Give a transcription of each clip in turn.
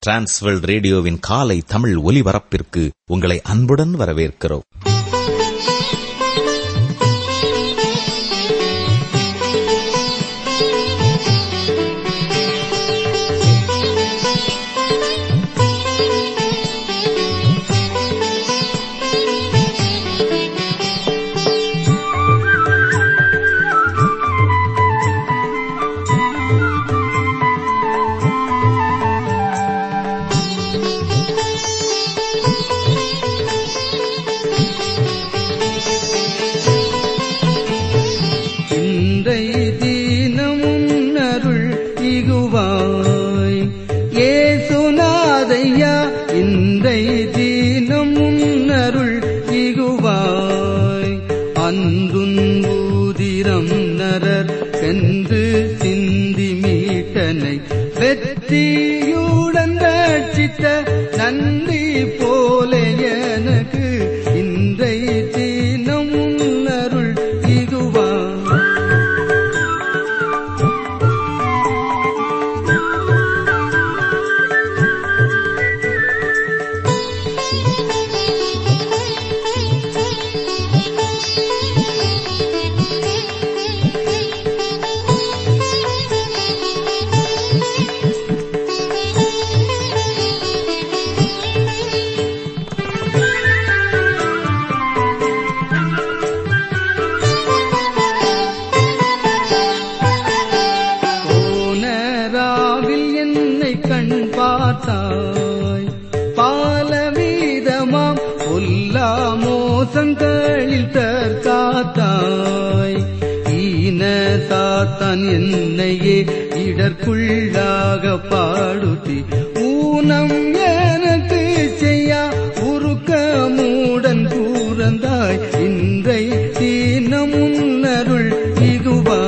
Transworld ரேடியோவின் காலை தமிழ் ஒலிபரப்பிற்கு உங்களை அன்புடன் வரவேற்கிறோம் இன்றை தீனமும் அருள் இகுவாய் ஏசுநாதையா இன்றை தீனமும் அருள் இகுவாய் அன்றுன் ஊதிரம் நரர் சென்று சிந்தி மீட்டனை வெற்றியுடன் ரட்சித்த நன்றி போல எனக்கு இன்றை தீனமும் அருள் இகுவாய் போனராவில் என்னை கண் பார்த்தாய் பாலவீதமாம் பொல்லா மோசங்களில் தற்காத்தாய் ஈன சாத்தான் என்னையே இடர்க்குள்ளாக பாடுத்தி ஊனம் எனக்கு செய்யா உருக்க மூடன் கூறந்தாய் இன்றை தீனமுன் அருள் இதுவா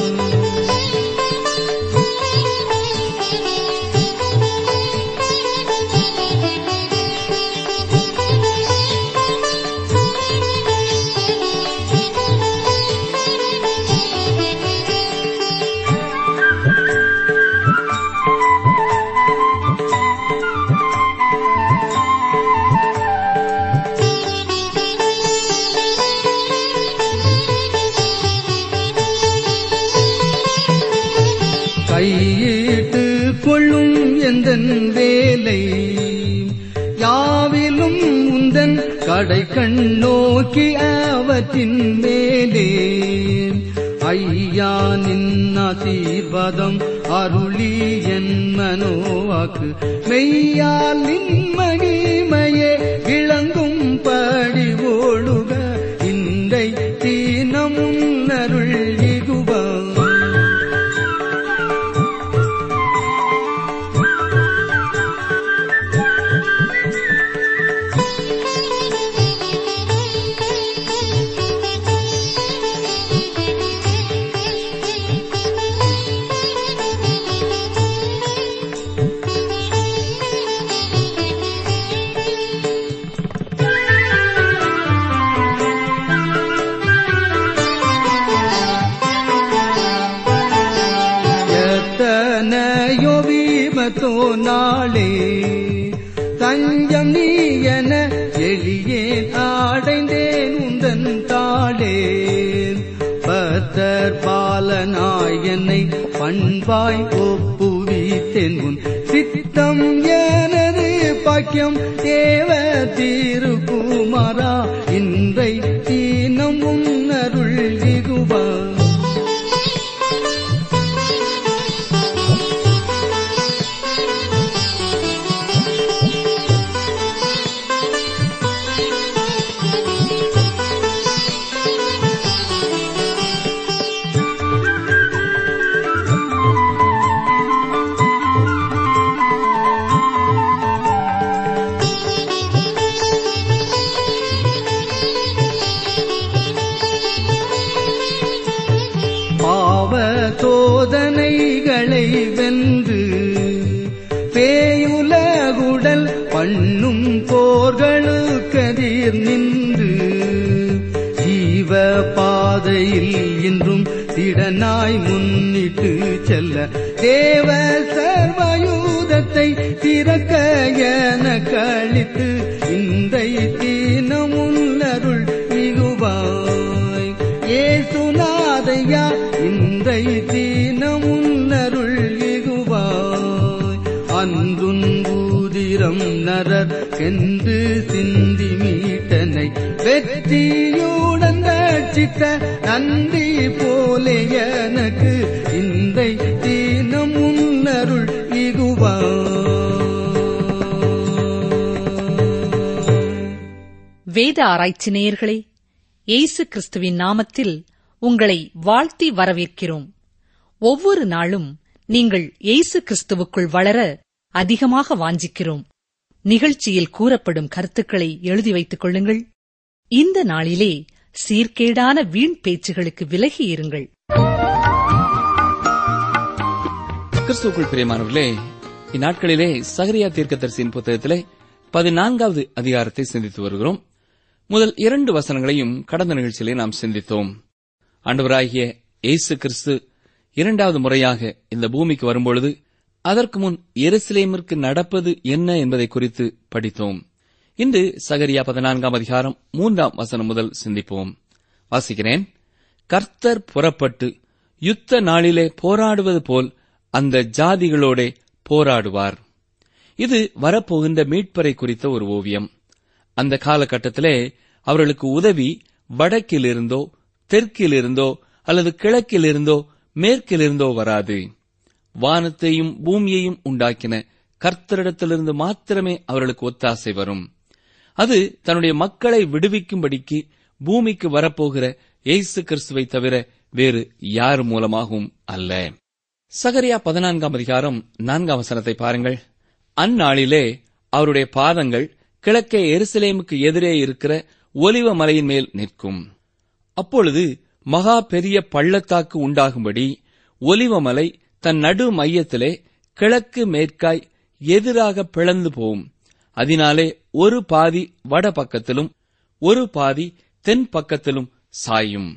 கையிட்டு கொள்ளும் எந்தன் வேலை யாவிலும் உந்தன் கடை கண் நோக்கி அவற்றின் மேலே ஐயா நின் ஆசீர்வாதம் அருளி என் மனோவாக்கு மெய்யால் நின் மகிமையே விளங்கும் படி ஓடுக இன்றை தீனமும் அருள் இகுவா எத்தனையோ வீமத்தோ நாளே தஞ்சம் நீ என எளியே ஆடைந்தேன் உந்தன் தாளே பத்தர் பாலனாய் என்னை பண்பாய் ஒப்புவித்தேன் உன் சித்தம் எனது பாக்கியம் தேவ தீருக்குமாரா இன்றை தீனம் உன் அருள் இகுவா பாவ சோதனைகளை வென்று பேயுலகுடல் பண்ணும் போர்களுக்கதிர் நின்று ஜீவ பாதையில் இன்றும் திடனாய் முன்னிட்டு செல்ல தேவ சர்வயூதத்தை தீ இறக்க என கழித்து இந்த தீனமுள்ளருள் மிகுவாய் ஏசுநாதையா இந்த தீனமுள்ளருள் மிகுவாய் அன்றுன் ஊதிரம் நரர் சென்று சிந்தி மீட்டனை வெற்றியுடன் ரட்சித்த நன்றி போலே எனக்கு இந்த தீனம் முன்னருள் இகுவாய் வேத ஆராய்ச்சி நேயர்களே இயேசு கிறிஸ்துவின் நாமத்தில் உங்களை வாழ்த்தி வரவேற்கிறோம் ஒவ்வொரு நாளும் நீங்கள் இயேசு கிறிஸ்துவுக்குள் வளர அதிகமாக வாஞ்சிக்கிறோம் நிகழ்ச்சியில் கூறப்படும் கருத்துக்களை எழுதி வைத்துக் கொள்ளுங்கள் இந்த நாளிலே சீர்கேடான வீண் பேச்சுகளுக்கு விலகி இருங்கள் கிறிஸ்துவுக்குள் பிரியமானவர்களே இந்நாட்களிலே சகரியா தீர்க்கதரிசியின் புத்தகத்திலே பதினான்காவது அதிகாரத்தை சிந்தித்து வருகிறோம் முதல் இரண்டு வசனங்களையும் கடந்த நிகழ்ச்சியிலே நாம் சிந்தித்தோம் ஆண்டவராகிய இயேசு கிறிஸ்து இரண்டாவது முறையாக இந்த பூமிக்கு வரும்பொழுது அதற்கு முன் எருசலேமிற்கு நடப்பது என்ன என்பதை குறித்து படித்தோம் இன்று சகரியா பதினான்காம் அதிகாரம் மூன்றாம் வசனம் முதல் சிந்திப்போம் வாசிக்கிறேன் கர்த்தர் புறப்பட்டு யுத்த நாளிலே போராடுவது போல் அந்த ஜாதிகளோடே போராடுவார் இது வரப்போகின்ற மீட்பரை குறித்த ஒரு ஓவியம் அந்த காலகட்டத்திலே அவர்களுக்கு உதவி வடக்கிலிருந்தோ தெற்கிலிருந்தோ அல்லது கிழக்கிலிருந்தோ மேற்கிலிருந்தோ வராது வானத்தையும் பூமியையும் உண்டாக்கின கர்த்தரிடத்திலிருந்து மாத்திரமே அவர்களுக்கு ஒத்தாசை வரும் அது தன்னுடைய மக்களை விடுவிக்கும்படிக்கு பூமிக்கு வரப்போகிற இயேசு கிறிஸ்துவை தவிர வேறு யார் மூலமாகவும் அல்ல சகரியா பதினான்காம் அதிகாரம் நான்காம் வசனத்தை பாருங்கள் அந்நாளிலே அவருடைய பாதங்கள் கிழக்கே எருசலேமுக்கு எதிரே இருக்கிற ஒலிவ மலையின் மேல் நிற்கும் அப்பொழுது மகா பெரிய பள்ளத்தாக்கு உண்டாகும்படி ஒலிவமலை தன் நடு மையத்திலே கிழக்கு மேற்காய் எதிராக பிளந்து போகும் அதனாலே ஒரு பாதி வட பக்கத்திலும் ஒரு பாதி தென் பக்கத்திலும் சாயும்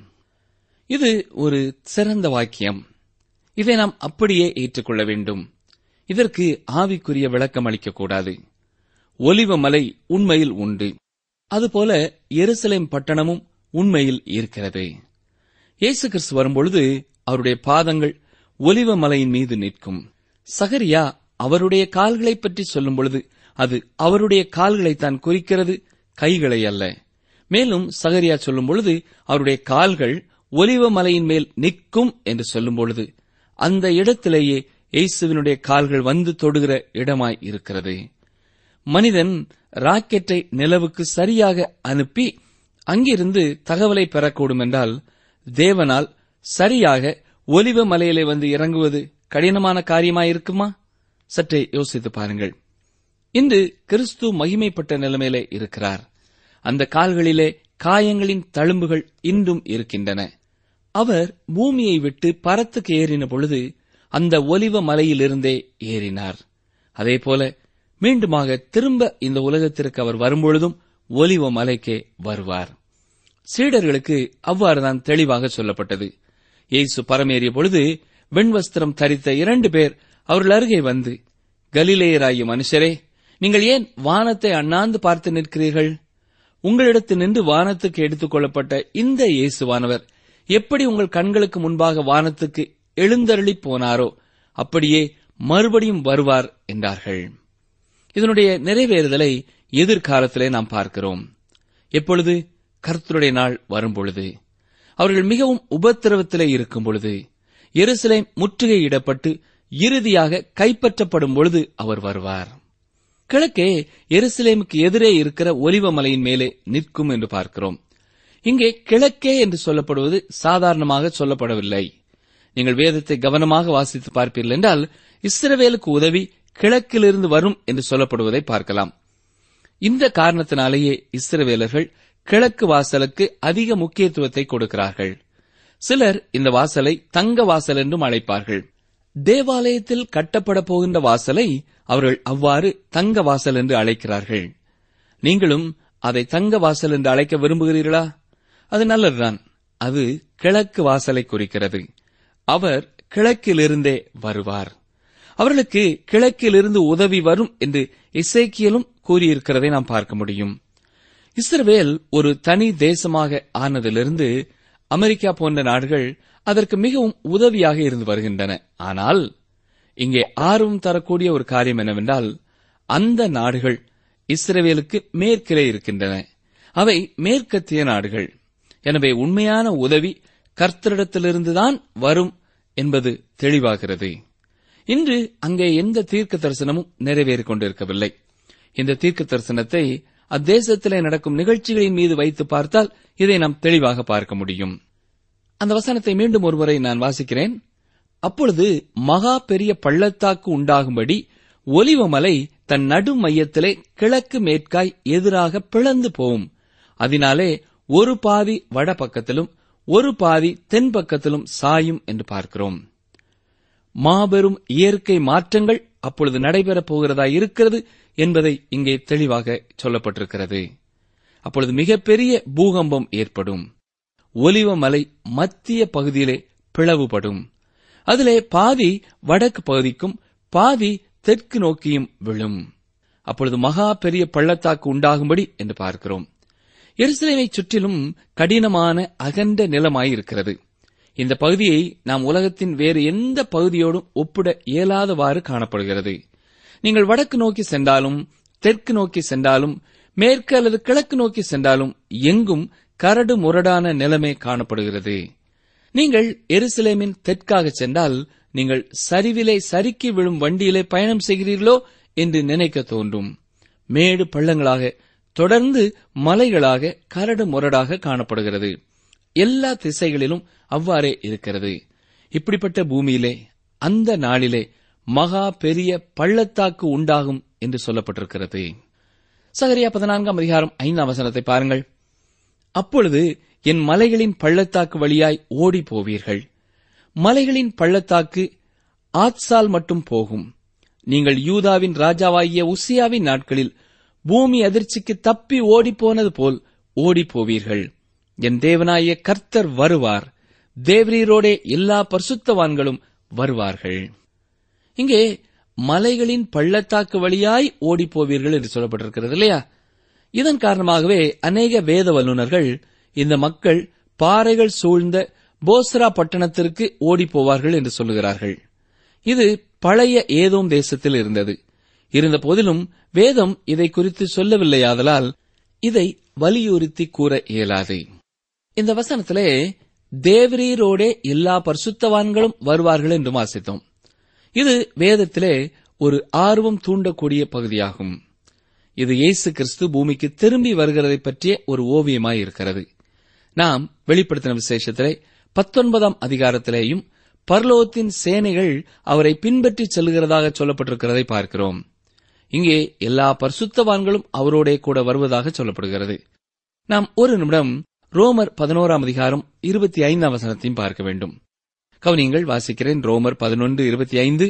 இது ஒரு சிறந்த வாக்கியம் இதை நாம் அப்படியே ஏற்றுக்கொள்ள வேண்டும் இதற்கு ஆவிக்குரிய விளக்கம் அளிக்கக்கூடாது ஒலிவ மலை உண்மையில் உண்டு அதுபோல எருசலேம் பட்டணமும் உண்மையில் இருக்கிறது இயேசு கிறிஸ்து வரும்பொழுது அவருடைய பாதங்கள் ஒலிவ மலையின் மீது நிற்கும் சகரியா அவருடைய கால்களை பற்றி சொல்லும் பொழுது அது அவருடைய கால்களை தான் குறிக்கிறது கைகளை அல்ல மேலும் சகரியா சொல்லும் பொழுது அவருடைய கால்கள் ஒலிவ மலையின் மேல் நிற்கும் என்று சொல்லும் பொழுது அந்த இடத்திலேயே இயேசுவினுடைய கால்கள் வந்து தொடுகிற இடமாய் இருக்கிறது மனிதன் ராக்கெட்டை நிலவுக்கு சரியாக அனுப்பி அங்கிருந்து தகவலை பெறக்கூடும் என்றால் தேவனால் சரியாக ஒலிவ மலையிலே வந்து இறங்குவது கடினமான காரியமாயிருக்குமா சற்றே யோசித்து பாருங்கள் இன்று கிறிஸ்து மகிமைப்பட்ட நிலைமையிலே இருக்கிறார் அந்த கால்களிலே காயங்களின் தழும்புகள் இன்றும் இருக்கின்றன அவர் பூமியை விட்டு பரத்துக்கு ஏறின பொழுது அந்த ஒலிவ மலையிலிருந்தே ஏறினார் அதேபோல மீண்டுமாக திரும்ப இந்த உலகத்திற்கு அவர் வரும்பொழுதும் ஒலிவ மலைக்கே வருவார் சீடர்களுக்கு அவ்வாறுதான் தெளிவாக சொல்லப்பட்டது இயேசு பரமேறிய பொழுது வெண்வஸ்திரம் தரித்த இரண்டு பேர் அவர்கள் அருகே வந்து கலிலேயராகிய மனுஷரே நீங்கள் ஏன் வானத்தை அண்ணாந்து பார்த்து நிற்கிறீர்கள் உங்களிடத்தில் நின்று வானத்துக்கு எடுத்துக் கொள்ளப்பட்ட இந்த இயேசுவானவர் எப்படி உங்கள் கண்களுக்கு முன்பாக வானத்துக்கு எழுந்தருளி போனாரோ அப்படியே மறுபடியும் வருவார் என்றார்கள் இதனுடைய நிறைவேறுதலை எதிர்காலத்திலே நாம் பார்க்கிறோம் எப்பொழுது கர்த்தருடைய நாள் வரும்பொழுது அவர்கள் மிகவும் உபத்திரவத்திலே இருக்கும் பொழுது எருசலேம் முற்றுகையிடப்பட்டு இறுதியாக கைப்பற்றப்படும் பொழுது அவர் வருவார் கிழக்கே எருசலேமுக்கு எதிரே இருக்கிற ஒலிவ மலையின் மேலே நிற்கும் என்று பார்க்கிறோம் இங்கே கிழக்கே என்று சொல்லப்படுவது சாதாரணமாக சொல்லப்படவில்லை நீங்கள் வேதத்தை கவனமாக வாசித்து பார்ப்பீர்கள் என்றால் இஸ்ரவேலுக்கு உதவி கிழக்கிலிருந்து வரும் என்று சொல்லப்படுவதை பார்க்கலாம் இந்த காரணத்தினாலேயே இஸ்ரவேலர்கள் கிழக்கு வாசலுக்கு அதிக முக்கியத்துவத்தை கொடுக்கிறார்கள் சிலர் இந்த வாசலை தங்க வாசல் என்றும் அழைப்பார்கள் தேவாலயத்தில் கட்டப்பட போகின்ற வாசலை அவர்கள் அவ்வாறு தங்க வாசல் என்று அழைக்கிறார்கள் நீங்களும் அதை தங்க வாசல் என்று அழைக்க விரும்புகிறீர்களா அது நல்லதுதான் அது கிழக்கு வாசலை குறிக்கிறது அவர் கிழக்கிலிருந்தே வருவார் அவர்களுக்கு கிழக்கிலிருந்து உதவி வரும் என்று இசைக்கியலும் கூறியிருக்கிறதை நாம் பார்க்க முடியும் இஸ்ரவேல் ஒரு தனி தேசமாக ஆனதிலிருந்து அமெரிக்கா போன்ற நாடுகள் அதற்கு மிகவும் உதவியாக இருந்து வருகின்றன ஆனால் இங்கே ஆர்வம் தரக்கூடிய ஒரு காரியம் என்னவென்றால் அந்த நாடுகள் இஸ்ரவேலுக்கு மேற்கிலே இருக்கின்றன அவை மேற்கத்திய நாடுகள் எனவே உண்மையான உதவி கர்த்தரிடத்திலிருந்துதான் வரும் என்பது தெளிவாகிறது இன்று அங்கே எந்த தீர்க்க தரிசனமும் நிறைவேறிக் கொண்டிருக்கவில்லை இந்த தீர்க்க தரிசனத்தை அத்தேசத்திலே நடக்கும் நிகழ்ச்சிகளின் மீது வைத்து பார்த்தால் இதை நாம் தெளிவாக பார்க்க முடியும் அந்த வசனத்தை மீண்டும் ஒருமுறை நான் வாசிக்கிறேன் அப்பொழுது மகா பெரிய பள்ளத்தாக்கு உண்டாகும்படி ஒலிவமலை தன் நடு மையத்திலே கிழக்கு மேற்காய் எதிராக பிளந்து போகும் அதனாலே ஒரு பாதி வட பக்கத்திலும் ஒரு பாதி தென் பக்கத்திலும் சாயும் என்று பார்க்கிறோம் மாபெரும் இயற்கை மாற்றங்கள் அப்பொழுது நடைபெறப் போகிறதா இருக்கிறது என்பதை இங்கே தெளிவாக சொல்லப்பட்டிருக்கிறது அப்பொழுது மிகப்பெரிய பூகம்பம் ஏற்படும் ஒலிவ மலை மத்திய பகுதியிலே பிளவுபடும் அதிலே பாதி வடக்கு பகுதிக்கும் பாதி தெற்கு நோக்கியும் விழும் அப்பொழுது மகா பெரிய பள்ளத்தாக்கு உண்டாகும்படி என்று பார்க்கிறோம் எருசலேமை சுற்றிலும் கடினமான அகண்ட நிலமாயிருக்கிறது இந்த பகுதியை நாம் உலகத்தின் வேறு எந்த பகுதியோடும் ஒப்பிட இயலாதவாறு காணப்படுகிறது நீங்கள் வடக்கு நோக்கி சென்றாலும் தெற்கு நோக்கி சென்றாலும் மேற்கு அல்லது கிழக்கு நோக்கி சென்றாலும் எங்கும் கரடு முரடான நிலைமை காணப்படுகிறது நீங்கள் எருசலேமின் தெற்காக சென்றால் நீங்கள் சரிவிலே சறுக்கி விழும் வண்டியிலே பயணம் செய்கிறீர்களோ என்று நினைக்க தோன்றும் மேடு பள்ளங்களாக தொடர்ந்து மலைகளாக கரடு முரடாக காணப்படுகிறது எல்லா திசைகளிலும் அவ்வாறே இருக்கிறது இப்படிப்பட்ட பூமியிலே அந்த நாளிலே மகா பெரிய பள்ளத்தாக்கு உண்டாகும் என்று சொல்லப்பட்டிருக்கிறது சகரியா பதினான்காம் அதிகாரம் ஐந்தாம் வசனத்தை பாருங்கள் அப்பொழுது என் மலைகளின் பள்ளத்தாக்கு வழியாய் ஓடி போவீர்கள் மலைகளின் பள்ளத்தாக்கு ஆத்சால் மட்டும் போகும் நீங்கள் யூதாவின் ராஜாவாகிய உசியாவின் நாட்களில் பூமி அதிர்ச்சிக்கு தப்பி ஓடிப்போனது போல் ஓடிப் போவீர்கள் என் தேவனாய கர்த்தர் வருவார் தேவரீரோடே எல்லா பரிசுத்தவான்களும் வருவார்கள் இங்கே மலைகளின் பள்ளத்தாக்கு வழியாய் ஓடிப் போவீர்கள் என்று சொல்லப்பட்டிருக்கிறது இல்லையா இதன் காரணமாகவே அநேக வேத வல்லுநர்கள் இந்த மக்கள் பாறைகள் சூழ்ந்த போஸ்ரா பட்டணத்திற்கு ஓடிப் போவார்கள் என்று சொல்லுகிறார்கள் இது பழைய ஏதோம் தேசத்தில் இருந்தது இருந்த போதிலும் வேதம் இதை குறித்து சொல்லவில்லையாதலால் இதை வலியுறுத்தி கூற இயலாது இந்த வசனத்திலே தேவரீரோடே எல்லா பரிசுத்தவான்களும் வருவார்கள் என்று வாசித்தோம் இது வேதத்திலே ஒரு ஆர்வம் தூண்டக்கூடிய பகுதியாகும் இது இயேசு கிறிஸ்து பூமிக்கு திரும்பி வருகிறதை பற்றிய ஒரு ஓவியமாய் இருக்கிறது நாம் வெளிப்படுத்தின விசேஷத்திலே பத்தொன்பதாம் அதிகாரத்திலேயும் பர்லோகத்தின் சேனைகள் அவரை பின்பற்றி செல்கிறதாக சொல்லப்பட்டிருக்கிறதை பார்க்கிறோம் இங்கே எல்லா பரிசுத்தவான்களும் அவரோடே கூட வருவதாக சொல்லப்படுகிறது நாம் ஒரு நிமிடம் ரோமர் பதினோராம் அதிகாரம் இருபத்தி ஐந்தாம் வசனத்தையும் பார்க்க வேண்டும் கவனியங்கள் வாசிக்கிறேன் ரோமர் பதினொன்று இருபத்தி ஐந்து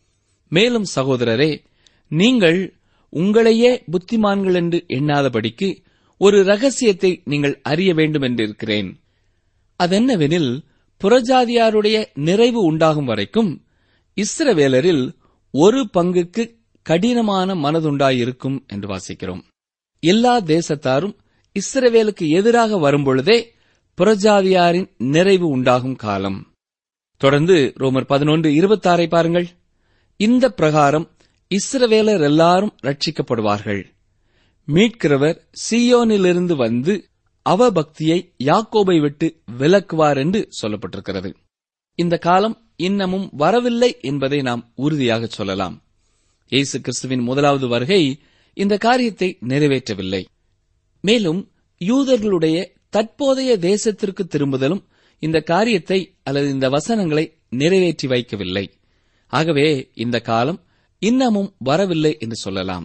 மேலும் சகோதரரே நீங்கள் உங்களையே புத்திமான்கள் என்று எண்ணாதபடிக்கு ஒரு ரகசியத்தை நீங்கள் அறிய வேண்டும் என்றிருக்கிறேன் அதென்னவெனில் புறஜாதியாருடைய நிறைவு உண்டாகும் வரைக்கும் இஸ்ரவேலரில் ஒரு பங்குக்கு கடினமான மனதுண்டாயிருக்கும் என்று வாசிக்கிறோம் எல்லா தேசத்தாரும் இஸ்ரவேலுக்கு எதிராக வரும்பொழுதே புறஜாதியாரின் நிறைவு உண்டாகும் காலம் தொடர்ந்து ரோமர் பதினொன்று இருபத்தாறை பாருங்கள் இந்த பிரகாரம் இஸ்ரவேலர் எல்லாரும் ரட்சிக்கப்படுவார்கள் மீட்கிறவர் சியோனிலிருந்து வந்து அவபக்தியை யாக்கோபை விட்டு விலக்குவார் என்று சொல்லப்பட்டிருக்கிறது இந்த காலம் இன்னமும் வரவில்லை என்பதை நாம் உறுதியாக சொல்லலாம் இயேசு கிறிஸ்துவின் முதலாவது வருகை இந்த காரியத்தை நிறைவேற்றவில்லை மேலும் யூதர்களுடைய தற்போதைய தேசத்திற்கு திரும்புதலும் இந்த காரியத்தை அல்லது இந்த வசனங்களை நிறைவேற்றி வைக்கவில்லை ஆகவே இந்த காலம் இன்னமும் வரவில்லை என்று சொல்லலாம்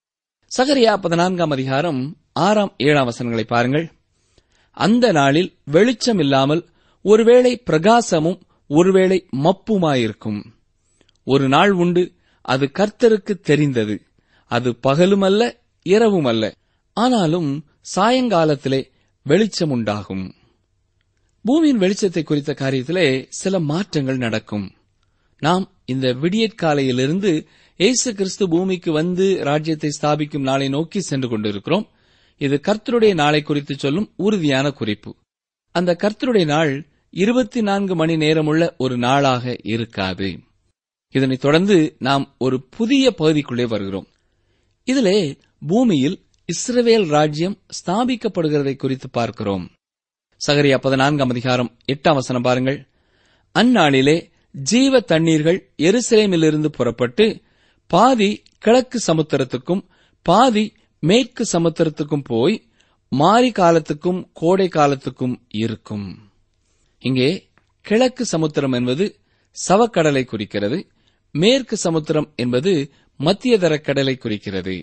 சகரியா பதினான்காம் அதிகாரம் ஆறாம் ஏழாம் வசனங்களை பாருங்கள் அந்த நாளில் வெளிச்சம் இல்லாமல் ஒருவேளை பிரகாசமும் ஒருவேளை மப்புமாயிருக்கும் ஒரு நாள் உண்டு அது கர்த்தருக்கு தெரிந்தது அது பகலுமல்ல இரவுமல்ல ஆனாலும் சாயங்காலத்திலே வெளிச்சம் உண்டாகும் பூமியின் வெளிச்சத்தை குறித்த காரியத்திலே சில மாற்றங்கள் நடக்கும் நாம் இந்த விடியற்காலையிலிருந்து இயேசு கிறிஸ்து பூமிக்கு வந்து ராஜ்யத்தை ஸ்தாபிக்கும் நாளை நோக்கி சென்று கொண்டிருக்கிறோம் இது கர்த்தருடைய நாளை குறித்து சொல்லும் உறுதியான குறிப்பு அந்த கர்த்தருடைய நாள் இருபத்தி நான்கு மணி நேரமுள்ள ஒரு நாளாக இருக்காது இதனைத் தொடர்ந்து நாம் ஒரு புதிய பகுதிக்குள்ளே வருகிறோம் இதிலே பூமியில் இஸ்ரவேல் ராஜ்யம் ஸ்தாபிக்கப்படுகிறதை குறித்து பார்க்கிறோம் சகரியா பதினான்காம் அதிகாரம் எட்டாம் வசனம் பாருங்கள் அந்நாளிலே ஜீவ தண்ணீர்கள் எருசலேமிலிருந்து புறப்பட்டு பாதி கிழக்கு சமுத்திரத்துக்கும் பாதி மேற்கு சமுத்திரத்துக்கும் போய் மாரி காலத்துக்கும் கோடை காலத்துக்கும் இருக்கும் இங்கே கிழக்கு சமுத்திரம் என்பது சவக்கடலை குறிக்கிறது மேற்கு சமுத்திரம் என்பது மத்தியதர கடலை குறிக்கிறது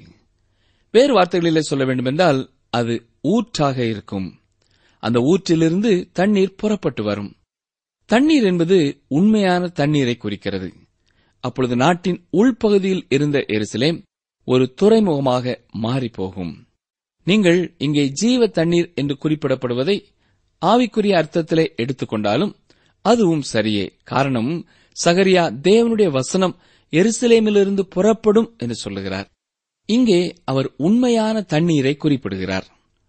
வேறு வார்த்தைகளிலே சொல்ல வேண்டுமென்றால் அது ஊற்றாக இருக்கும் அந்த ஊற்றிலிருந்து தண்ணீர் புறப்பட்டு வரும் தண்ணீர் என்பது உண்மையான தண்ணீரை குறிக்கிறது அப்பொழுது நாட்டின் உள்பகுதியில் இருந்த எருசலேம் ஒரு துறைமுகமாக மாறிப்போகும் நீங்கள் இங்கே ஜீவ தண்ணீர் என்று குறிப்பிடப்படுவதை ஆவிக்குரிய அர்த்தத்திலே எடுத்துக்கொண்டாலும் அதுவும் சரியே காரணம் சகரியா தேவனுடைய வசனம் எருசலேமிலிருந்து புறப்படும் என்று சொல்லுகிறார் இங்கே அவர் உண்மையான தண்ணீரை குறிப்பிடுகிறார்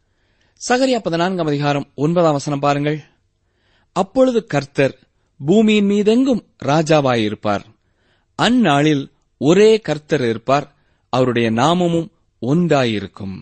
சகரியா பதினான்காம் அதிகாரம் ஒன்பதாம் வசனம் பாருங்கள் அப்பொழுது கர்த்தர் பூமியின் மீதெங்கும் ராஜாவாயிருப்பார் அந்நாளில் ஒரே கர்த்தர் இருப்பார் அவருடைய நாமமும் ஒன்றாயிருக்கும்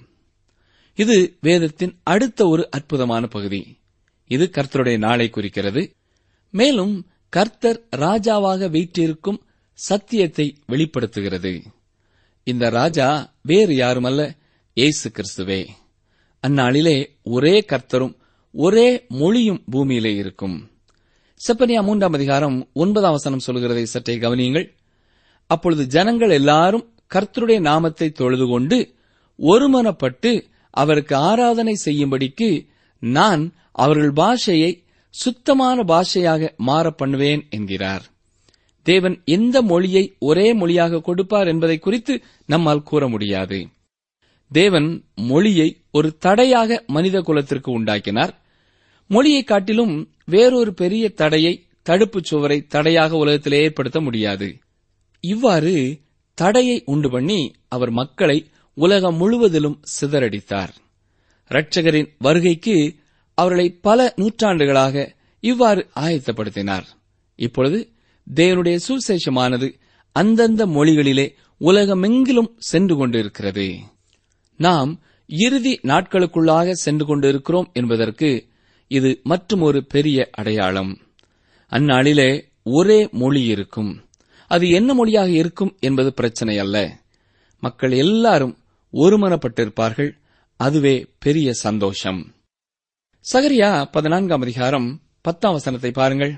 இது வேதத்தின் அடுத்த ஒரு அற்புதமான பகுதி இது கர்த்தருடைய நாளை குறிக்கிறது மேலும் கர்த்தர் ராஜாவாக வீற்றிருக்கும் சத்தியத்தை வெளிப்படுத்துகிறது இந்த ராஜா வேறு யாருமல்ல இயேசு கிறிஸ்துவே அந்நாளிலே ஒரே கர்த்தரும் ஒரே மொழியும் பூமியிலே இருக்கும் செப்பனியா மூன்றாம் அதிகாரம் ஒன்பதாம் வசனம் சொல்கிறதை சற்றே கவனியுங்கள் அப்பொழுது ஜனங்கள் எல்லாரும் கர்த்தருடைய நாமத்தை தொழுது கொண்டு ஒருமனப்பட்டு அவருக்கு ஆராதனை செய்யும்படிக்கு நான் அவர்கள் பாஷையை சுத்தமான பாஷையாக மாற பண்ணுவேன் என்கிறார் தேவன் எந்த மொழியை ஒரே மொழியாக கொடுப்பார் என்பதை குறித்து நம்மால் கூற முடியாது தேவன் மொழியை ஒரு தடையாக மனித குலத்திற்கு உண்டாக்கினார் மொழியை காட்டிலும் வேறொரு பெரிய தடையை தடுப்புச் சுவரை தடையாக உலகத்தில் ஏற்படுத்த முடியாது இவ்வாறு தடையை உண்டு பண்ணி அவர் மக்களை உலகம் முழுவதிலும் சிதறடித்தார் இரட்சகரின் வருகைக்கு அவர்களை பல நூற்றாண்டுகளாக இவ்வாறு ஆயத்தப்படுத்தினார் இப்பொழுது தேவனுடைய சுவிசேஷமானது அந்தந்த மொழிகளிலே உலகமெங்கிலும் சென்று கொண்டிருக்கிறது நாம் இறுதி நாட்களுக்குள்ளாக சென்று கொண்டிருக்கிறோம் என்பதற்கு இது மற்றும் ஒரு பெரிய அடையாளம் அந்நாளிலே ஒரே மொழி இருக்கும் அது என்ன மொழியாக இருக்கும் என்பது பிரச்சனை அல்ல மக்கள் எல்லாரும் ஒருமனப்பட்டிருப்பார்கள் அதுவே பெரிய சந்தோஷம் சகரியா பதினான்காம் அதிகாரம் பத்தாம் வசனத்தை பாருங்கள்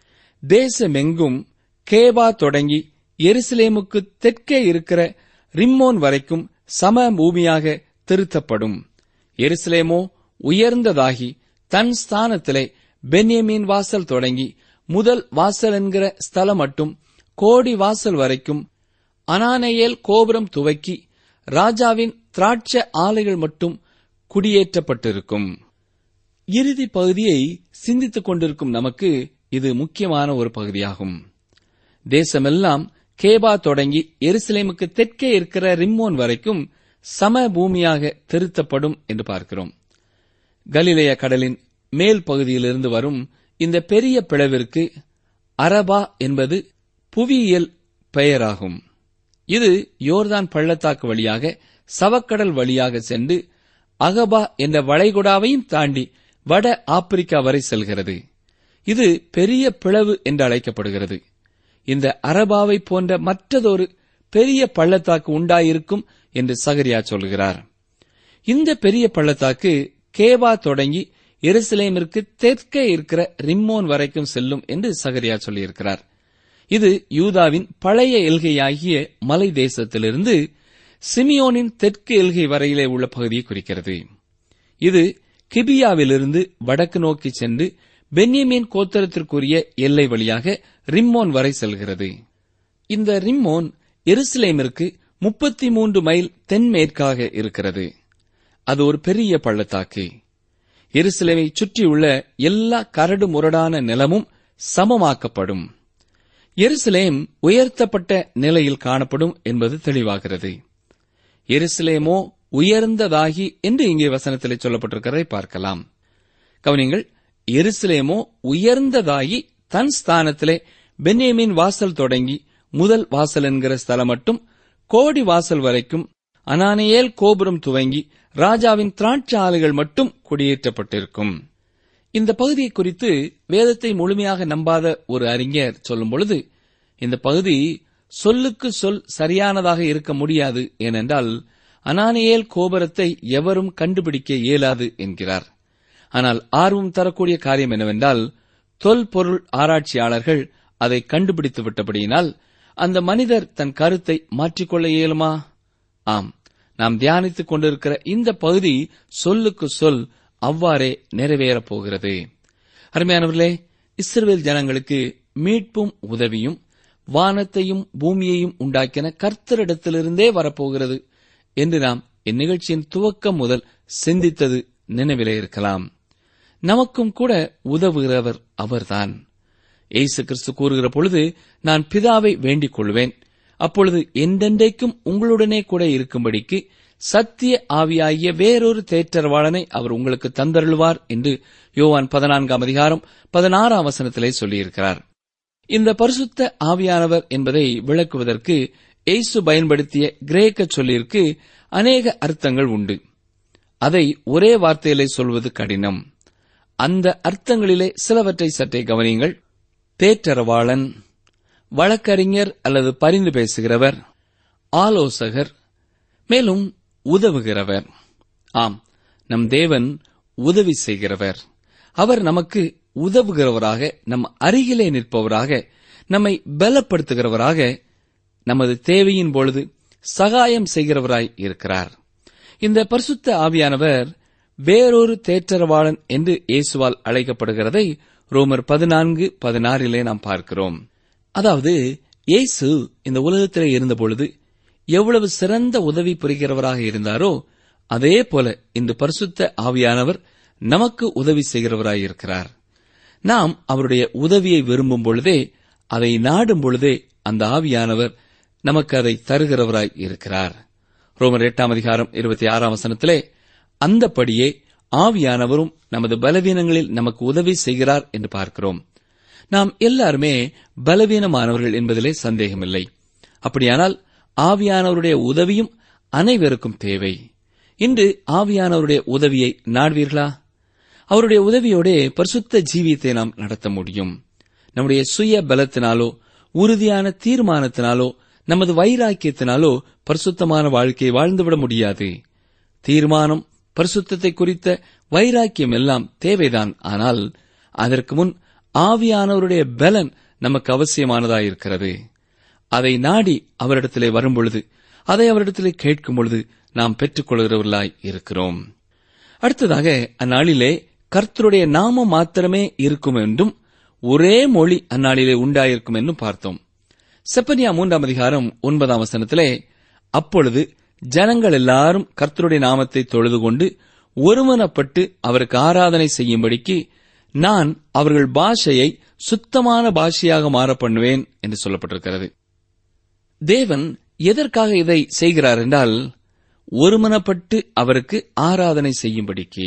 தேசமெங்கும் கேபா தொடங்கி எருசலேமுக்கு தெற்கே இருக்கிற ரிம்மோன் வரைக்கும் சம பூமியாக திருத்தப்படும் எருசலேமோ உயர்ந்ததாகி தன் ஸ்தானத்திலே பென்யமீன் வாசல் தொடங்கி முதல் வாசல் என்கிற ஸ்தலம் மட்டும் கோடி வாசல் வரைக்கும் அனானேயேல் கோபுரம் துவக்கி ராஜாவின் திராட்ச ஆலைகள் மட்டும் குடியேற்றப்பட்டிருக்கும் இறுதி பகுதியை சிந்தித்துக் கொண்டிருக்கும் நமக்கு இது முக்கியமான ஒரு பகுதியாகும் தேசமெல்லாம் கேபா தொடங்கி எருசலேமுக்கு தெற்கே இருக்கிற ரிம்மோன் வரைக்கும் சம பூமியாக திருத்தப்படும் என்று பார்க்கிறோம் கலிலேய கடலின் மேல் பகுதியிலிருந்து வரும் இந்த பெரிய பிளவிற்கு அரபா என்பது புவியியல் பெயராகும் இது யோர்தான் பள்ளத்தாக்கு வழியாக சவக்கடல் வழியாக சென்று அகபா என்ற வளைகுடாவையும் தாண்டி வட ஆப்பிரிக்கா வரை செல்கிறது இது பெரிய பிளவு என்று அழைக்கப்படுகிறது இந்த அரபாவை போன்ற மற்றதொரு பெரிய பள்ளத்தாக்கு உண்டாயிருக்கும் என்று சகரியா சொல்கிறார் இந்த பெரிய பள்ளத்தாக்கு கேபா தொடங்கி எருசலேமிற்கு தெற்கே இருக்கிற ரிம்மோன் வரைக்கும் செல்லும் என்று சகரியா சொல்லியிருக்கிறார் இது யூதாவின் பழைய எல்கையாகிய மலை தேசத்திலிருந்து சிமியோனின் தெற்கு எல்கை வரையிலே உள்ள பகுதியை குறிக்கிறது இது கிபியாவிலிருந்து வடக்கு நோக்கி சென்று பென்யமீன் கோத்தரத்திற்குரிய எல்லை வழியாக ரிம்மோன் வரை செல்கிறது இந்த ரிம்மோன் எருசலேமிற்கு முப்பத்தி மூன்று மைல் தென்மேற்காக இருக்கிறது அது ஒரு பெரிய பள்ளத்தாக்கு எருசலேமை சுற்றியுள்ள எல்லா கரடு முரடான நிலமும் சமமாக்கப்படும் எருசலேம் உயர்த்தப்பட்ட நிலையில் காணப்படும் என்பது தெளிவாகிறது எருசலேமோ உயர்ந்ததாகி என்று இங்கே வசனத்திலே சொல்லப்பட்டிருக்கிறதை பார்க்கலாம் கவனிங்கள் எருசலேமோ உயர்ந்ததாகி தன் ஸ்தானத்திலே பென்யமின் வாசல் தொடங்கி முதல் வாசல் என்கிற ஸ்தலம் மட்டும் கோடி வாசல் வரைக்கும் அனானியேல் கோபுரம் துவங்கி ராஜாவின் திராட்சை ஆலைகள் மட்டும் குடியேற்றப்பட்டிருக்கும் இந்த பகுதியை குறித்து வேதத்தை முழுமையாக நம்பாத ஒரு அறிஞர் சொல்லும் பொழுது இந்த பகுதி சொல்லுக்கு சொல் சரியானதாக இருக்க முடியாது ஏனென்றால் அனானியேல் கோபுரத்தை எவரும் கண்டுபிடிக்க இயலாது என்கிறார் ஆனால் ஆர்வம் தரக்கூடிய காரியம் என்னவென்றால் தொல்பொருள் ஆராய்ச்சியாளர்கள் அதை கண்டுபிடித்து விட்டபடியினால் அந்த மனிதர் தன் கருத்தை மாற்றிக்கொள்ள இயலுமா ஆம் நாம் தியானித்துக் கொண்டிருக்கிற இந்த பகுதி சொல்லுக்கு சொல் அவ்வாறே நிறைவேறப் போகிறது அருமையானவர்களே இஸ்ரவேல் ஜனங்களுக்கு மீட்பும் உதவியும் வானத்தையும் பூமியையும் உண்டாக்கின கர்த்தரிடத்திலிருந்தே வரப்போகிறது என்று நாம் இந்நிகழ்ச்சியின் துவக்கம் முதல் சிந்தித்தது நினைவிலே இருக்கலாம் நமக்கும் கூட உதவுகிறவர் அவர்தான் இயேசு கிறிஸ்து கூறுகிற பொழுது நான் பிதாவை வேண்டிக் கொள்வேன் அப்பொழுது என்றென்றைக்கும் உங்களுடனே கூட இருக்கும்படிக்கு சத்திய ஆவியாகிய வேறொரு தேற்றரவாளனை அவர் உங்களுக்கு தந்தருளுவார் என்று யோவான் பதினான்காம் அதிகாரம் பதினாறாம் வசனத்திலே சொல்லியிருக்கிறார் இந்த பரிசுத்த ஆவியானவர் என்பதை விளக்குவதற்கு இயேசு பயன்படுத்திய கிரேக்க சொல்லிற்கு அநேக அர்த்தங்கள் உண்டு அதை ஒரே வார்த்தையிலே சொல்வது கடினம் அந்த அர்த்தங்களிலே சிலவற்றை சற்றே கவனியுங்கள் தேற்றரவாளன் வழக்கறிஞர் அல்லது பரிந்து பேசுகிறவர் ஆலோசகர் மேலும் உதவுகிறவர் ஆம் நம் தேவன் உதவி செய்கிறவர் அவர் நமக்கு உதவுகிறவராக நம் அருகிலே நிற்பவராக நம்மை பலப்படுத்துகிறவராக நமது தேவையின் பொழுது சகாயம் செய்கிறவராய் இருக்கிறார் இந்த பரிசுத்த ஆவியானவர் வேறொரு தேற்றரவாளன் என்று இயேசுவால் அழைக்கப்படுகிறதை ரோமர் பதினான்கு பதினாறிலே நாம் பார்க்கிறோம் அதாவது இயேசு இந்த உலகத்திலே இருந்தபொழுது எவ்வளவு சிறந்த உதவி புரிகிறவராக இருந்தாரோ அதே போல இந்த பரிசுத்த ஆவியானவர் நமக்கு உதவி செய்கிறவராய் இருக்கிறார் நாம் அவருடைய உதவியை விரும்பும் பொழுதே அதை நாடும் பொழுதே அந்த ஆவியானவர் நமக்கு அதை தருகிறவராய் இருக்கிறார் ரோமர் எட்டாம் அதிகாரம் இருபத்தி ஆறாம் வசனத்திலே அந்தப்படியே ஆவியானவரும் நமது பலவீனங்களில் நமக்கு உதவி செய்கிறார் என்று பார்க்கிறோம் நாம் எல்லாருமே பலவீனமானவர்கள் என்பதிலே சந்தேகமில்லை அப்படியானால் ஆவியானவருடைய உதவியும் அனைவருக்கும் தேவை இன்று ஆவியானவருடைய உதவியை நாடுவீர்களா அவருடைய உதவியோடே பரிசுத்த ஜீவியத்தை நாம் நடத்த முடியும் நம்முடைய சுய பலத்தினாலோ உறுதியான தீர்மானத்தினாலோ நமது வைராக்கியத்தினாலோ பரிசுத்தமான வாழ்க்கையை வாழ்ந்துவிட முடியாது தீர்மானம் பரிசுத்தத்தை குறித்த வைராக்கியம் எல்லாம் தேவைதான் ஆனால் அதற்கு முன் ஆவியானவருடைய பலன் நமக்கு அவசியமானதாயிருக்கிறது அதை நாடி அவரிடத்திலே வரும்பொழுது அதை அவரிடத்திலே கேட்கும் பொழுது நாம் பெற்றுக்கொள்கிறவர்களாய் இருக்கிறோம் அடுத்ததாக அந்நாளிலே கர்த்தருடைய நாமம் மாத்திரமே இருக்கும் என்றும் ஒரே மொழி அந்நாளிலே உண்டாயிருக்கும் என்றும் பார்த்தோம் செப்பனியா மூன்றாம் அதிகாரம் ஒன்பதாம் வசனத்திலே அப்பொழுது ஜனங்கள் எல்லாரும் கர்த்தருடைய நாமத்தை தொழுது கொண்டு ஒருமனப்பட்டு அவருக்கு ஆராதனை செய்யும்படிக்கு நான் அவர்கள் பாஷையை சுத்தமான பாஷையாக மாற பண்ணுவேன் என்று சொல்லப்பட்டிருக்கிறது தேவன் எதற்காக இதை செய்கிறார் என்றால் ஒருமனப்பட்டு அவருக்கு ஆராதனை செய்யும்படிக்கு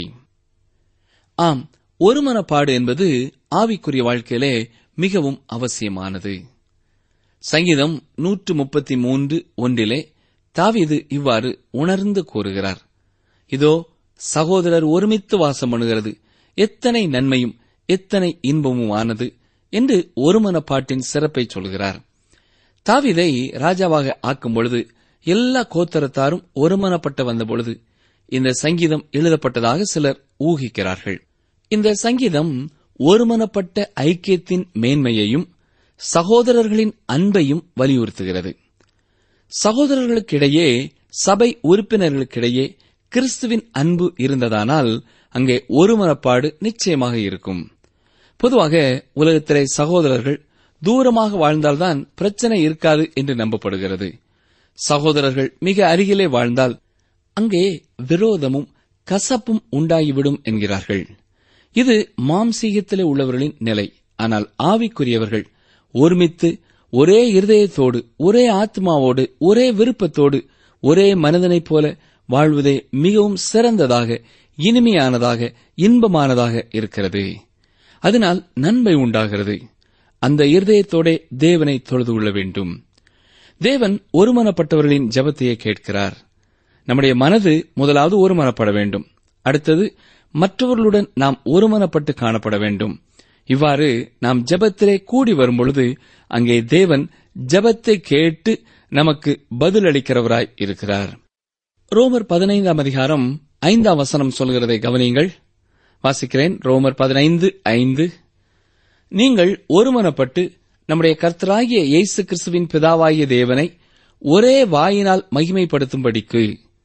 ஆம் ஒருமனப்பாடு என்பது ஆவிக்குரிய வாழ்க்கையிலே மிகவும் அவசியமானது சங்கீதம் நூற்று முப்பத்தி மூன்று ஒன்றிலே தாவீது இவ்வாறு உணர்ந்து கூறுகிறார் இதோ சகோதரர் ஒருமித்து வாசம் பண்ணுகிறது எத்தனை நன்மையும் எத்தனை இன்பமும் ஆனது என்று ஒருமனப்பாட்டின் சிறப்பை சொல்கிறார் தாவிதை ராஜாவாக ஆக்கும் பொழுது எல்லா கோத்தரத்தாரும் ஒருமனப்பட்டு வந்த பொழுது இந்த சங்கீதம் எழுதப்பட்டதாக சிலர் ஊகிக்கிறார்கள் இந்த சங்கீதம் ஒருமனப்பட்ட ஐக்கியத்தின் மேன்மையையும் சகோதரர்களின் அன்பையும் வலியுறுத்துகிறது சகோதரர்களுக்கிடையே சபை உறுப்பினர்களுக்கிடையே கிறிஸ்துவின் அன்பு இருந்ததானால் அங்கே ஒருமனப்பாடு நிச்சயமாக இருக்கும் பொதுவாக உலகத்திலே சகோதரர்கள் தூரமாக வாழ்ந்தால்தான் பிரச்சனை இருக்காது என்று நம்பப்படுகிறது சகோதரர்கள் மிக அருகிலே வாழ்ந்தால் அங்கே விரோதமும் கசப்பும் உண்டாகிவிடும் என்கிறார்கள் இது மாம்சீகத்திலே உள்ளவர்களின் நிலை ஆனால் ஆவிக்குரியவர்கள் ஒருமித்து ஒரே இருதயத்தோடு ஒரே ஆத்மாவோடு ஒரே விருப்பத்தோடு ஒரே மனிதனைப் போல வாழ்வதே மிகவும் சிறந்ததாக இனிமையானதாக இன்பமானதாக இருக்கிறது அதனால் நன்மை உண்டாகிறது அந்த இருதயத்தோடே தேவனை தொழுது கொள்ள வேண்டும் தேவன் ஒருமனப்பட்டவர்களின் ஜெபத்தையே கேட்கிறார் நம்முடைய மனது முதலாவது ஒருமனப்பட வேண்டும் அடுத்தது மற்றவர்களுடன் நாம் ஒருமனப்பட்டு காணப்பட வேண்டும் இவ்வாறு நாம் ஜெபத்திலே கூடி வரும்பொழுது அங்கே தேவன் ஜெபத்தை கேட்டு நமக்கு பதிலளிக்கிறவராய் இருக்கிறார் ரோமர் பதினைந்தாம் அதிகாரம் ஐந்தாம் வசனம் சொல்கிறதை கவனியுங்கள் வாசிக்கிறேன் ரோமர் பதினைந்து ஐந்து நீங்கள் ஒருமனப்பட்டு நம்முடைய கர்த்தராகிய இயேசு கிறிஸ்துவின் பிதாவாகிய தேவனை ஒரே வாயினால் மகிமைப்படுத்தும்படிக்கு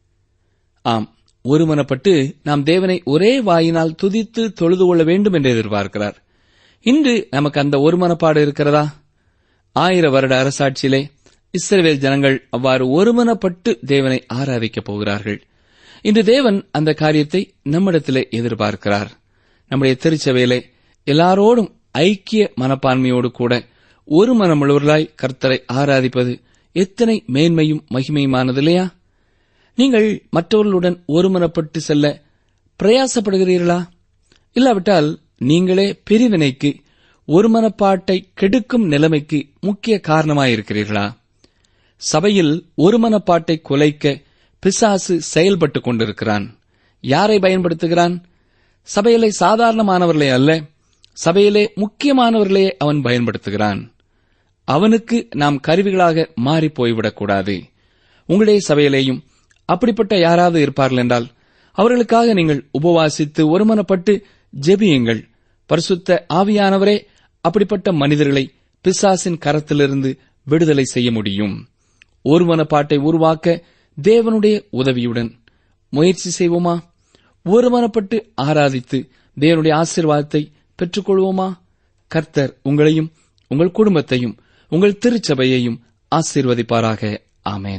ஆம் ஒருமனப்பட்டு நாம் தேவனை ஒரே வாயினால் துதித்து தொழுது கொள்ள வேண்டும் என்று எதிர்பார்க்கிறார் இன்று நமக்கு அந்த ஒருமனப்பாடு இருக்கிறதா ஆயிர வருட அரசாட்சியிலே இஸ்ரவேல் ஜனங்கள் அவ்வாறு ஒருமனப்பட்டு தேவனை ஆராதிக்கப் போகிறார்கள் இன்று தேவன் அந்த காரியத்தை நம்மிடத்திலே எதிர்பார்க்கிறார் நம்முடைய திருச்சபையிலே எல்லாரோடும் ஐக்கிய மனப்பான்மையோடு கூட ஒரு மனமுள்ளவர்களாய் கர்த்தரை ஆராதிப்பது எத்தனை மேன்மையும் மகிமையுமானது இல்லையா நீங்கள் மற்றவர்களுடன் ஒருமனப்பட்டு செல்ல பிரயாசப்படுகிறீர்களா இல்லாவிட்டால் நீங்களே பிரிவினைக்கு ஒருமனப்பாட்டை கெடுக்கும் நிலைமைக்கு முக்கிய காரணமாயிருக்கிறீர்களா சபையில் ஒருமனப்பாட்டை குலைக்க பிசாசு செயல்பட்டுக் கொண்டிருக்கிறான் யாரை பயன்படுத்துகிறான் சபையிலே சாதாரணமானவர்களே அல்ல சபையிலே முக்கியமானவர்களே அவன் பயன்படுத்துகிறான் அவனுக்கு நாம் கருவிகளாக மாறிப் போய்விடக்கூடாது உங்களுடைய சபையிலேயும் அப்படிப்பட்ட யாராவது இருப்பார்கள் என்றால் அவர்களுக்காக நீங்கள் உபவாசித்து ஒருமனப்பட்டு ஜெபியுங்கள் பரிசுத்த ஆவியானவரே அப்படிப்பட்ட மனிதர்களை பிசாசின் கரத்திலிருந்து விடுதலை செய்ய முடியும் ஒருமனப்பாட்டை உருவாக்க தேவனுடைய உதவியுடன் முயற்சி செய்வோமா ஒருமனப்பட்டு ஆராதித்து தேவனுடைய ஆசீர்வாதத்தை பெற்றுக்கொள்வோமா கர்த்தர் உங்களையும் உங்கள் குடும்பத்தையும் உங்கள் திருச்சபையையும் ஆசீர்வதிப்பாராக ஆமேன்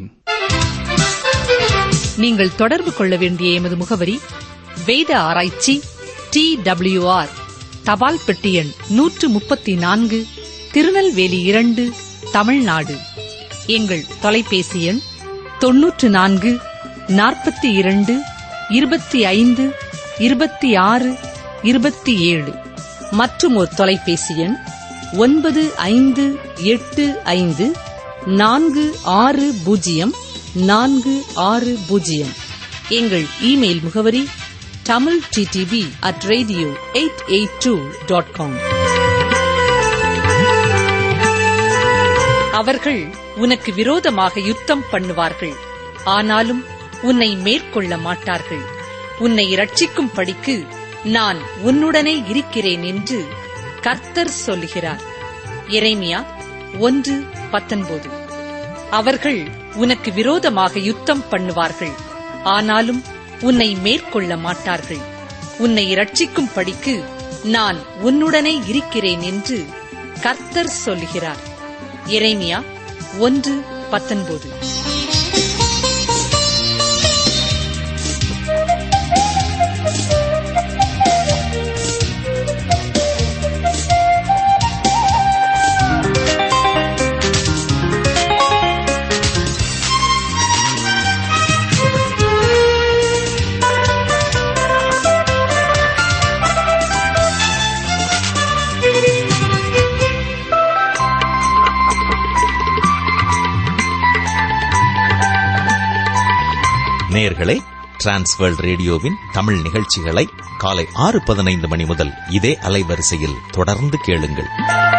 நீங்கள் தொடர்பு கொள்ள வேண்டிய எமது முகவரி வேத ஆராய்ச்சி டி ஆர் தபால் பெட்டி எண் நூற்று முப்பத்தி நான்கு திருநெல்வேலி இரண்டு தமிழ்நாடு எங்கள் தொலைபேசி எண் தொன்னூற்று நான்கு நாற்பத்தி இரண்டு இருபத்தி ஐந்து இருபத்தி ஆறு இருபத்தி ஏழு மற்றும் ஒரு தொலைபேசி எண் ஒன்பது ஐந்து எட்டு ஐந்து நான்கு ஆறு பூஜ்ஜியம் நான்கு ஆறு பூஜ்ஜியம் எங்கள் இமெயில் முகவரி Tamil TTV at radio eight eight two dot com அவர்கள் உனக்கு விரோதமாக யுத்தம் பண்ணுவார்கள் ஆனாலும் உன்னை மேற்கொள்ள மாட்டார்கள் உன்னை இரட்சிக்கும் படிக்கு நான் உன்னுடனே இருக்கிறேன் என்று கர்த்தர் சொல்லுகிறார் எரேமியா ஒன்று பத்தொன்பது அவர்கள் உனக்கு விரோதமாக யுத்தம் பண்ணுவார்கள் ஆனாலும் உன்னை மேற்கொள்ள மாட்டார்கள் உன்னை இரட்சிக்கும் படிக்கு நான் உன்னுடனே இருக்கிறேன் என்று கர்த்தர் சொல்லுகிறார் எரேமியா ஒன்று பத்தொன்பது நேர்களே டிரான்ஸ்வேர்ல்ட் ரேடியோவின் தமிழ் நிகழ்ச்சிகளை காலை ஆறு பதினைந்து மணி முதல் இதே அலைவரிசையில் தொடர்ந்து கேளுங்கள்